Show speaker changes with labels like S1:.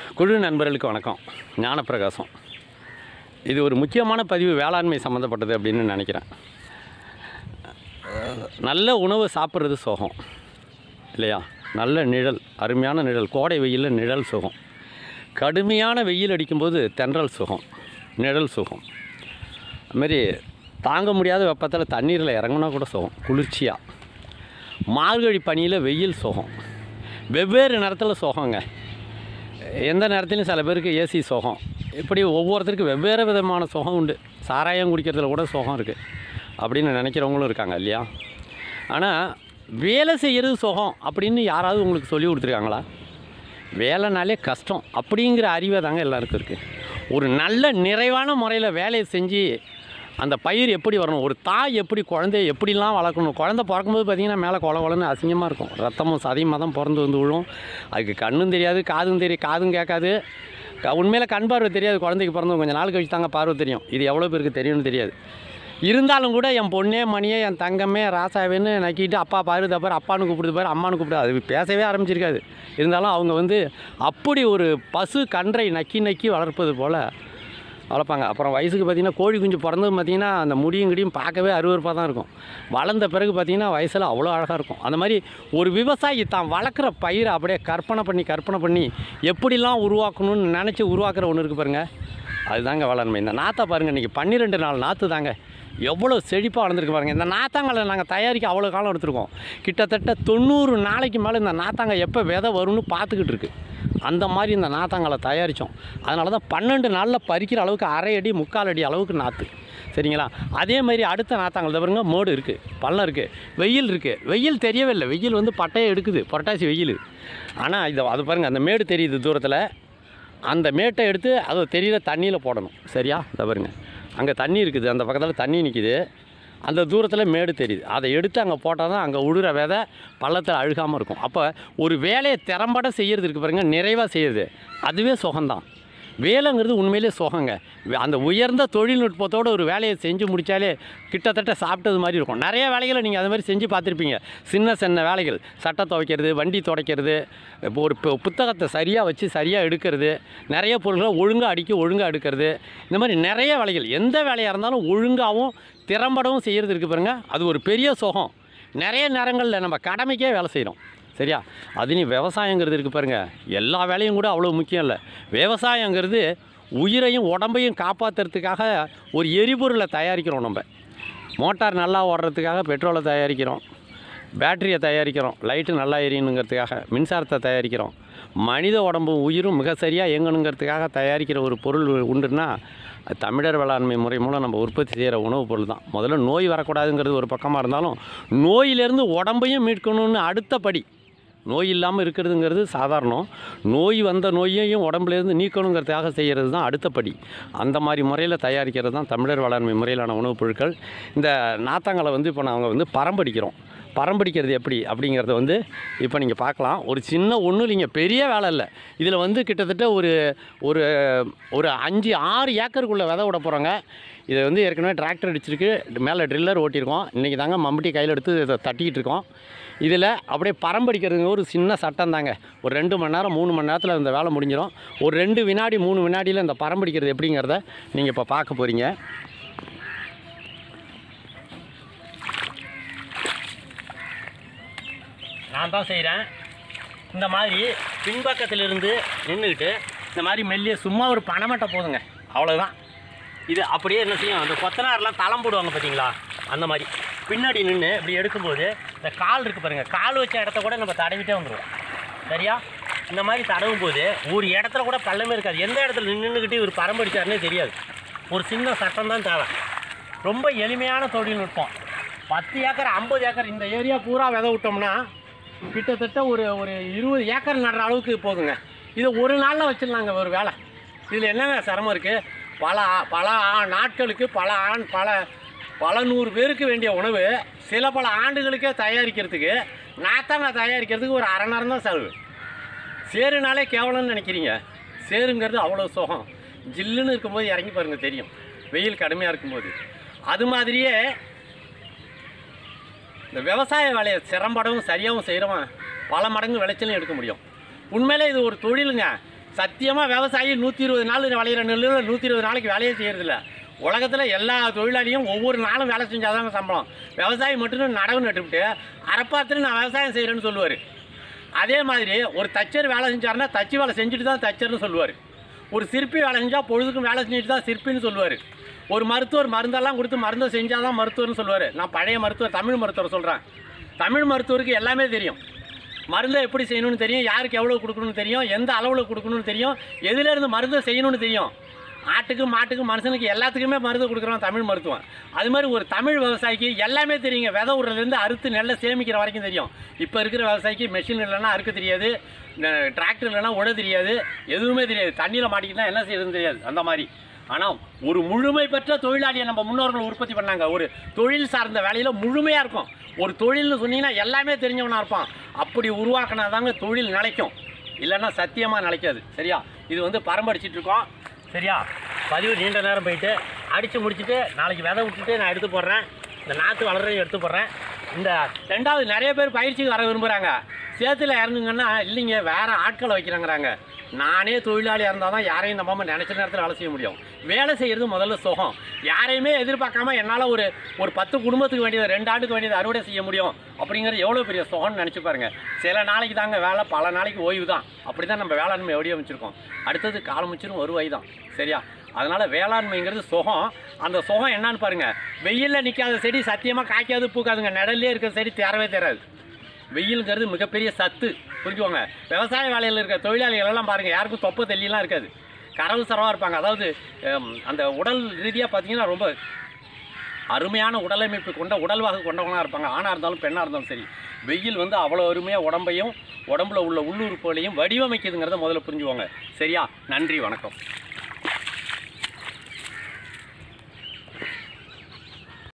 S1: குழு நண்பர்களுக்கு வணக்கம் ஞானப்பிரகாசம் இது ஒரு முக்கியமான பதிவு வேளாண்மை சம்மந்தப்பட்டது அப்படின்னு நினைக்கிறேன் நல்ல உணவு சாப்பிட்றது சுகம் இல்லையா நல்ல நிழல் அருமையான நிழல் கோடை வெயிலில் நிழல் சுகம் கடுமையான வெயில் அடிக்கும்போது தென்றல் சுகம் நிழல் சுகம் அதுமாரி தாங்க முடியாத வெப்பத்தில் தண்ணீரில் இறங்குனா கூட சுகம் குளிர்ச்சியாக மார்கழி பனியில் வெயில் சுகம் வெவ்வேறு நேரத்தில் சுகங்க எந்த நேரத்துலையும் சில பேருக்கு ஏசி சுகம் இப்படி ஒவ்வொருத்தருக்கும் வெவ்வேறு விதமான சுகம் உண்டு சாராயம் குடிக்கிறதுல கூட சுகம் இருக்குது அப்படின்னு நினைக்கிறவங்களும் இருக்காங்க இல்லையா ஆனால் வேலை செய்கிறது சுகம் அப்படின்னு யாராவது உங்களுக்கு சொல்லி கொடுத்துருக்காங்களா வேலைனாலே கஷ்டம் அப்படிங்கிற அறிவை தாங்க எல்லாருக்கும் இருக்குது ஒரு நல்ல நிறைவான முறையில் வேலையை செஞ்சு அந்த பயிர் எப்படி வரணும் ஒரு தாய் எப்படி குழந்தைய எப்படிலாம் வளர்க்கணும் குழந்தை பிறக்கும்போது பார்த்திங்கன்னா மேலே கொல கொலன்னு அசிங்கமாக இருக்கும் ரத்தமும் சதையுமாக தான் பிறந்து வந்து விழும் அதுக்கு கண்ணும் தெரியாது காதும் தெரியும் காதும் கேட்காது க- உண்மையில கண் பார்வை தெரியாது குழந்தைக்கு பிறந்து கொஞ்சம் நாள் கழிச்சு தாங்க பார்வை தெரியும் இது எவ்வளோ பேருக்கு தெரியும்னு தெரியாது இருந்தாலும் கூட என் பொண்ணே மணியே என் தங்கமே ராசாவேன்னு நக்கிட்டு அப்பா பாரு தப்பாரு அப்பான்னு கூப்பிடுது பாரு அம்மானு கூப்பிடு அது பேசவே ஆரம்பிச்சிருக்காது இருந்தாலும் அவங்க வந்து அப்படி ஒரு பசு கன்றை நக்கி நக்கி வளர்ப்பது போல் வளர்ப்பாங்க அப்புறம் வயசுக்கு பார்த்திங்கன்னா கோழி குஞ்சு பிறந்தது பார்த்திங்கன்னா அந்த முடியும் கிடியும் பார்க்கவே அருவருப்பாக தான் இருக்கும் வளர்ந்த பிறகு பார்த்திங்கன்னா வயசில் அவ்வளோ அழகாக இருக்கும் அந்த மாதிரி ஒரு விவசாயி தான் வளர்க்குற பயிரை அப்படியே கற்பனை பண்ணி கற்பனை பண்ணி எப்படிலாம் உருவாக்கணும்னு நினச்சி உருவாக்குற ஒன்று இருக்குது பாருங்கள் அதுதாங்க வேளாண்மை இந்த நாற்றை பாருங்கள் இன்றைக்கி பன்னிரெண்டு நாள் நாற்று தாங்க எவ்வளோ செழிப்பாக வளர்ந்துருக்கு பாருங்கள் இந்த நாத்தாங்களை நாங்கள் தயாரிக்க அவ்வளோ காலம் எடுத்திருக்கோம் கிட்டத்தட்ட தொண்ணூறு நாளைக்கு மேலே இந்த நாத்தாங்க எப்போ விதை வரும்னு பார்த்துக்கிட்டு இருக்கு அந்த மாதிரி இந்த நாத்தாங்களை தயாரித்தோம் அதனால தான் பன்னெண்டு நாளில் பறிக்கிற அளவுக்கு அரை அடி முக்கால் அடி அளவுக்கு நாற்று சரிங்களா அதே மாதிரி அடுத்த நாத்தாங்கள் இதை பாருங்க மோடு இருக்குது பள்ளம் இருக்குது வெயில் இருக்குது வெயில் தெரியவே இல்லை வெயில் வந்து பட்டையை எடுக்குது புரட்டாசி வெயில் ஆனால் இதை அது பாருங்கள் அந்த மேடு தெரியுது தூரத்தில் அந்த மேட்டை எடுத்து அது தெரியிற தண்ணியில் போடணும் சரியா இதை பாருங்க அங்கே தண்ணி இருக்குது அந்த பக்கத்தில் தண்ணி நிற்கிது அந்த தூரத்தில் மேடு தெரியுது அதை எடுத்து அங்கே போட்டால் தான் அங்கே உழுற விதை பள்ளத்தில் அழுகாமல் இருக்கும் அப்போ ஒரு வேலையை திறம்பட செய்கிறது இருக்கு பாருங்க நிறைவாக செய்யுது அதுவே சுகம்தான் வேலைங்கிறது உண்மையிலே சுகங்க வே- அந்த உயர்ந்த தொழில்நுட்பத்தோட ஒரு வேலையை செஞ்சு முடித்தாலே கிட்டத்தட்ட சாப்பிட்டது மாதிரி இருக்கும் நிறைய வேலைகளை நீங்கள் அது மாதிரி செஞ்சு பார்த்துருப்பீங்க சின்ன சின்ன வேலைகள் சட்டை துவைக்கிறது வண்டி துடைக்கிறது இப்போ ஒரு பு- புத்தகத்தை சரியாக வச்சு சரியாக எடுக்கிறது நிறைய பொருள்களை ஒழுங்காக அடிக்க ஒழுங்காக எடுக்கிறது இந்த மாதிரி நிறைய வேலைகள் எந்த வேலையாக இருந்தாலும் ஒழுங்காகவும் திறம்படவும் செய்கிறது இருக்குது பாருங்க அது ஒரு பெரிய சுகம் நிறைய நேரங்களில் நம்ம கடமைக்கே வேலை செய்கிறோம் சரியா அது நீ விவசாயங்கிறது இருக்குது பாருங்கள் எல்லா வேலையும் கூட அவ்வளோ முக்கியம் இல்லை விவசாயங்கிறது உயிரையும் உடம்பையும் காப்பாற்றுறதுக்காக ஒரு எரிபொருளை தயாரிக்கிறோம் நம்ம மோட்டார் நல்லா ஓடுறதுக்காக பெட்ரோலை தயாரிக்கிறோம் பேட்டரியை தயாரிக்கிறோம் லைட்டு நல்லா எரியணுங்கிறதுக்காக மின்சாரத்தை தயாரிக்கிறோம் மனித உடம்பும் உயிரும் மிக சரியாக இயங்கணுங்கிறதுக்காக தயாரிக்கிற ஒரு பொருள் உண்டுன்னா அது தமிழர் வேளாண்மை முறை மூலம் நம்ம உற்பத்தி செய்கிற உணவுப் பொருள் தான் முதல்ல நோய் வரக்கூடாதுங்கிறது ஒரு பக்கமாக இருந்தாலும் நோயிலேருந்து உடம்பையும் மீட்கணும்னு அடுத்த படி நோய் இல்லாமல் இருக்கிறதுங்கிறது சாதாரணம் நோய் வந்த நோயையும் உடம்புலேருந்து நீக்கணுங்கிறதுக்காக செய்கிறது தான் அடுத்த படி அந்த மாதிரி முறையில் தயாரிக்கிறது தான் தமிழர் வேளாண்மை முறையிலான உணவுப் பொருட்கள் இந்த நாத்தாங்களை வந்து இப்போ நாங்கள் வந்து பரம்படிக்கிறோம் பரம்படிக்கிறது எப்படி அப்படிங்கிறத வந்து இப்போ நீங்கள் பார்க்கலாம் ஒரு சின்ன ஒன்றும் இல்லைங்க பெரிய வேலை இல்லை இதில் வந்து கிட்டத்தட்ட ஒரு ஒரு ஒரு அஞ்சு ஆறு ஏக்கருக்குள்ளே விதை விட போகிறோங்க இதை வந்து ஏற்கனவே டிராக்டர் அடிச்சிருக்கு மேலே ட்ரில்லர் ஓட்டியிருக்கோம் இன்றைக்கி தாங்க மம்பட்டி கையில் எடுத்து இதை தட்டிக்கிட்டு இருக்கோம் இதில் அப்படியே பரம்படிக்கிறதுங்க ஒரு சின்ன சட்டம் தாங்க ஒரு ரெண்டு மணி நேரம் மூணு மணி நேரத்தில் இந்த வேலை முடிஞ்சிடும் ஒரு ரெண்டு வினாடி மூணு வினாடியில் இந்த பரம்படிக்கிறது எப்படிங்கிறத நீங்கள் இப்போ பார்க்க போகிறீங்க நான் தான் செய்கிறேன் இந்த மாதிரி பின்பக்கத்திலிருந்து நின்றுக்கிட்டு இந்த மாதிரி மெல்லிய சும்மா ஒரு பணமட்டை போதுங்க அவ்வளோதான் இது அப்படியே என்ன செய்யும் அந்த கொத்தனாரெலாம் தளம் போடுவாங்க பார்த்தீங்களா அந்த மாதிரி பின்னாடி நின்று இப்படி எடுக்கும்போது இந்த கால் இருக்குது பாருங்கள் கால் வச்ச இடத்த கூட நம்ம தடவிட்டே வந்துடுவோம் சரியா இந்த மாதிரி தடவும் போது ஒரு இடத்துல கூட பள்ளமே இருக்காது எந்த இடத்துல நின்றுக்கிட்டு இவர் பரம்படிச்சாருன்னே தெரியாது ஒரு சின்ன சட்டம் தான் தேவை ரொம்ப எளிமையான தொழில்நுட்பம் பத்து ஏக்கர் ஐம்பது ஏக்கர் இந்த ஏரியா பூரா விதை விட்டோம்னா கிட்டத்தட்ட ஒரு ஒரு இருபது ஏக்கர் நடுற அளவுக்கு போதுங்க இது ஒரு நாளில் வச்சிடலாங்க ஒரு வேலை இதில் என்னங்க சிரமம் இருக்குது பல ஆ- பல ஆ- நாட்களுக்கு பல ஆண் பல பல நூறு பேருக்கு வேண்டிய உணவு சில பல ஆண்டுகளுக்கே தயாரிக்கிறதுக்கு நாத்தாங்க தயாரிக்கிறதுக்கு ஒரு அரை நேரம் தான் செலவு சேருனாலே கேவலம்னு நினைக்கிறீங்க சேருங்கிறது அவ்வளோ சுகம் ஜில்லுன்னு இருக்கும்போது இறங்கி பாருங்க தெரியும் வெயில் கடுமையாக இருக்கும்போது அது மாதிரியே இந்த விவசாய வேலையை சிறம்படவும் சரியாகவும் செய்கிறவன் பல மடங்கு விளைச்சலும் எடுக்க முடியும் உண்மையிலே இது ஒரு தொழிலுங்க
S2: சத்தியமாக விவசாயி நூற்றி இருபது நாள் விளையிற நெல்லில் நூற்றி இருபது நாளைக்கு வேலையே செய்யறதில்ல உலகத்தில் எல்லா தொழிலாளியும் ஒவ்வொரு நாளும் வேலை செஞ்சாதாங்க சம்பளம் விவசாயி மட்டும் நடவு நட்டுவிட்டு அரைப்பாத்துல நான் விவசாயம் செய்கிறேன்னு சொல்லுவார் அதே மாதிரி ஒரு தச்சர் வேலை செஞ்சாருன்னா தச்சு வேலை செஞ்சுட்டு தான் தச்சர்னு சொல்லுவார் ஒரு சிற்பி வேலை செஞ்சால் பொழுதுக்கும் வேலை செஞ்சுட்டு தான் சிற்பின்னு சொல்லுவார் ஒரு மருத்துவர் மருந்தெல்லாம் கொடுத்து மருந்தை செஞ்சால் தான் மருத்துவர்னு சொல்லுவார் நான் பழைய மருத்துவர் தமிழ் மருத்துவர் சொல்கிறேன் தமிழ் மருத்துவருக்கு எல்லாமே தெரியும் மருந்தை எப்படி செய்யணும்னு தெரியும் யாருக்கு எவ்வளோ கொடுக்கணும்னு தெரியும் எந்த அளவில் கொடுக்கணும்னு தெரியும் எதுலேருந்து மருந்தை செய்யணும்னு தெரியும் ஆட்டுக்கு மாட்டுக்கு மனுஷனுக்கு எல்லாத்துக்குமே மருந்து கொடுக்குறோம் தமிழ் மருத்துவம் அது மாதிரி ஒரு தமிழ் விவசாயிக்கு எல்லாமே தெரியுங்க விதை விடுறதுலேருந்து அறுத்து நெல்லை சேமிக்கிற வரைக்கும் தெரியும் இப்போ இருக்கிற விவசாயிக்கு மெஷின் இல்லைன்னா அறுக்க தெரியாது டிராக்டர் இல்லைன்னா உட தெரியாது எதுவுமே தெரியாது தண்ணியில் மாட்டிக்கிட்டா என்ன செய்யறதுன்னு தெரியாது அந்த மாதிரி ஆனால் ஒரு முழுமை பெற்ற தொழிலாளியை நம்ம முன்னோர்கள் உற்பத்தி பண்ணாங்க ஒரு தொழில் சார்ந்த வேலையில் முழுமையாக இருக்கும் ஒரு தொழில்னு சொன்னீங்கன்னா எல்லாமே தெரிஞ்சவனா இருப்பான் அப்படி உருவாக்கினா தாங்க தொழில் நிலைக்கும் இல்லைன்னா சத்தியமாக நிலைக்காது சரியா இது வந்து பரம்படிச்சிட்டு இருக்கோம் சரியா பதிவு நீண்ட நேரம் போயிட்டு அடித்து முடிச்சுட்டு நாளைக்கு விதை விட்டுட்டு நான் எடுத்து போடுறேன் இந்த நாற்று வளர்றதையும் எடுத்து போடுறேன் இந்த ரெண்டாவது நிறைய பேர் பயிற்சிக்கு வர விரும்புகிறாங்க சேத்துல இறங்குங்கன்னா இல்லைங்க வேறு ஆட்களை வைக்கிறாங்கிறாங்க நானே தொழிலாளியாக இருந்தால் தான் யாரையும் நம்ம நினச்ச நேரத்தில் வேலை செய்ய முடியும் வேலை செய்கிறது முதல்ல சுகம் யாரையுமே எதிர்பார்க்காம என்னால் ஒரு ஒரு பத்து குடும்பத்துக்கு வேண்டியது ரெண்டு ஆண்டுக்கு வேண்டியது அறுவடை செய்ய முடியும் அப்படிங்கிறது எவ்வளோ பெரிய சுகம்னு நினச்சி பாருங்க சில நாளைக்கு தாங்க வேலை பல நாளைக்கு ஓய்வு தான் அப்படி தான் நம்ம வேளாண்மை வடிவமைச்சிருக்கோம் அடுத்தது காலமிச்சிரும் வருவாய் தான் சரியா அதனால் வேளாண்மைங்கிறது சுகம் அந்த சுகம் என்னன்னு பாருங்கள் வெயிலில் நிற்காத செடி சத்தியமாக காய்க்காது பூக்காதுங்க நிழல்லே இருக்கிற செடி தேரவே தேராது வெயிலுங்கிறது மிகப்பெரிய சத்து புரிஞ்சுக்கோங்க விவசாய வேலையில் இருக்கிற தொழிலாளிகள் எல்லாம் பாருங்கள் யாருக்கும் தொப்பை தெல்லிலாம் இருக்காது கரவு சரவாக இருப்பாங்க அதாவது ஹம், அந்த உடல் ரீதியாக பார்த்தீங்கன்னா ரொம்ப அருமையான உடலமைப்பு கொண்ட உடல்வாகு கொண்டவங்களாக இருப்பாங்க ஆணாக இருந்தாலும் பெண்ணாக இருந்தாலும் சரி வெயில் வந்து அவ்வளோ அருமையாக உடம்பையும் உடம்புல உள்ள உள்ளுறுப்புகளையும் வடிவமைக்குதுங்கிறத முதல்ல புரிஞ்சுக்கோங்க சரியா நன்றி வணக்கம்